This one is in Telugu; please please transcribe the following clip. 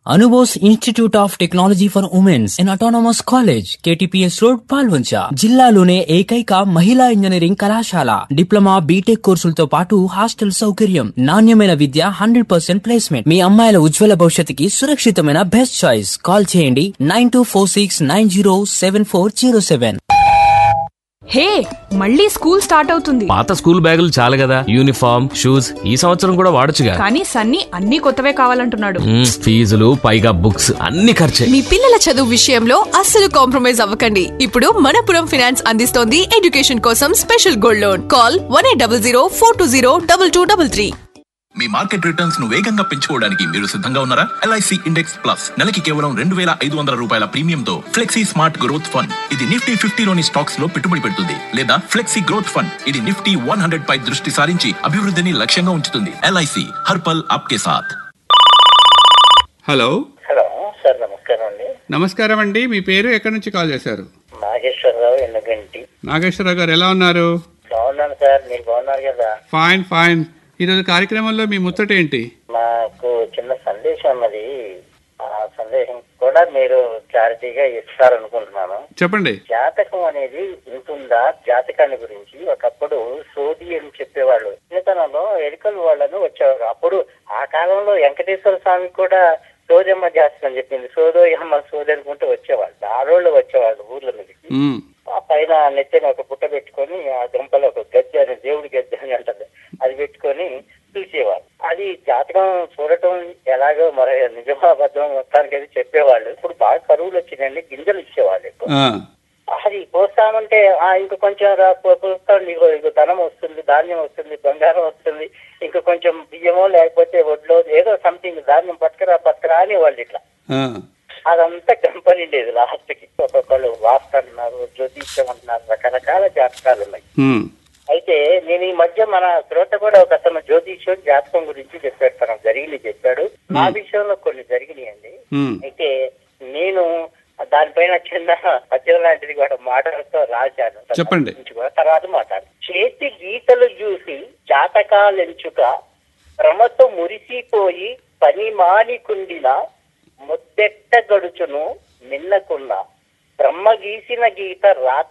అనుబోస్ institute of technology for women's in autonomous college KTPS road Palvancha జిల్లాలోనే ఏకైక మహిళా ఇంజనీరింగ్ కళాశాల డిప్లొమా బీటెక్ కోర్సులతో పాటు హాస్టల్ సౌకర్యం నాణ్యమైన విద్య హండ్రెడ్ పర్సెంట్ ప్లేస్మెంట్ మీ అమ్మాయిల ఉజ్వల భవిష్యత్తుకి సురక్షితమైన బెస్ట్ చాయిస్ కాల్ చేయండి nine two four six nine zero seven four zero seven hey మళ్ళీ స్కూల్ స్టార్ట్ అవుతుంది పాత స్కూల్ బ్యాగులు చాలు కదా యూనిఫామ్ షూస్ ఈ సంవత్సరం కూడా వాడొచ్చుగా కానీ సన్నీ అన్ని కొత్తవే కావాలంటున్నాడు మ్మ్, ఫీజులు పైగా బుక్స్ అన్ని ఖర్చే మీ పిల్లల చదువు విషయంలో అస్సలు కాంప్రమైజ్ అవ్వకండి ఇప్పుడు మనపురం ఫినాన్స్ అందిస్తోంది ఎడ్యుకేషన్ కోసం special gold loan call one eight double zero four two zero double two double three మీ మార్కెట్ రిటర్న్స్ ను వేగంగా పెంచుకోవడానికి మీరు సిద్ధంగా ఉన్నారా ఎల్ఐసి ఇండెక్స్ ప్లస్ నెలకి కేవలం రెండు వేల ఐదు వందల రూపాయల ప్రీమియంతో ఫ్లెక్సీ స్మార్ట్ గ్రోత్ ఫండ్ ఇది నిఫ్టీ ఫిఫ్టీలోని స్టాక్స్ లో పెట్టుబడి పెడుతుంది లేదా ఫ్లెక్సీ గ్రోత్ ఫండ్ ఇది నిఫ్టీ వన్ హండ్రెడ్ పై దృష్టి సారించి అభివృద్ధిని లక్ష్యంగా ఉంచుతుంది ఎల్ఐసి హర్పల్ ఆప్కే సాథ్ హలో హలో సార్ నమస్కారం అండి నమస్కారం అండి మీ పేరు ఎక్కడి నుంచి కాల్ చేశారు నాగేశ్వరరావు ఎన్నగంటి నాగేశ్వరరావు గారు ఎలా ఉన్నారు బాగున్నాను సార్ మీరు బాగున్నారు కదా ఫైన్ ఫైన్ ఈరోజు కార్యక్రమంలో మీ ముచ్చట ఏంటి మాకు చిన్న సందేశం ఉన్నది ఆ సందేశం కూడా మీరు క్లారిటీగా ఇస్తారనుకుంటున్నాను చెప్పండి జాతకం అనేది ఉంటుందా జాతకాన్ని గురించి ఒకప్పుడు సోది అని చెప్పేవాళ్ళు చిన్నతనంలో ఎరుకలు వాళ్ళను వచ్చేవారు అప్పుడు ఆ కాలంలో వెంకటేశ్వర స్వామి కూడా సోదమ్మ జాతకం చెప్పింది సోదోయమ్మ సోది అనుకుంటూ వచ్చేవాళ్ళు ఆడోళ్ళు వచ్చేవాళ్ళు ఊర్ల మీదకి మ్మ్. ఆ పైన నెత్తిన ఒక పుట్ట పెట్టుకొని ఆ దుంపలో ఒక గద్దె అని దేవుడి గద్దె అని అంటది అది పెట్టుకొని పిలిచేవారు అది జాతకం చూడటం ఎలాగో మరి నిజమా అబద్ధం మొత్తానికి అది చెప్పేవాళ్ళు ఇప్పుడు బాగా కరువులు వచ్చినాయండి గింజలు ఇచ్చేవాళ్ళు ఎక్కువ. ఆ, అది పోస్తామంటే ఆ ఇంక కొంచెం రా పో- పోస్తాం ఇగో ఇగో ధనం వస్తుంది ధాన్యం వస్తుంది బంగారం వస్తుంది ఇంకా కొంచెం బియ్యమో లేకపోతే వడ్లో ఏదో సంథింగ్ ధాన్యం పట్టుకురా పట్టుకురా అని వాళ్ళు ఇట్లా ఆ, అదంతా కంపెనీ లేదు లాస్ట్ కి ఒక్కొక్కళ్ళు వాస్తు అంటున్నారు జ్యోతిష్యం అంటున్నారు రకరకాల జాతకాలు ఉన్నాయి మ్మ్. అయితే నేను ఈ మధ్య మన శ్రోత కూడా ఒక అతను జ్యోతిష్యం జాతకం గురించి చెప్పాడు తనకు జరిగింది చెప్పాడు నా విషయంలో కొన్ని జరిగినాయండి మ్మ్. అయితే నేను దానిపైన చిన్న పద్యం లాంటిది కూడా మాటలతో రాశాను చెప్పండి. గురించి కూడా తర్వాత మాట్లాడు చేతి గీతలు చూసి జాతకాలెంచుక భ్రమతో మురిసిపోయి పని మానికుండిన ముద్దెట్ట గడుచును మిన్నకున్న బ్రహ్మ గీసిన గీత రాత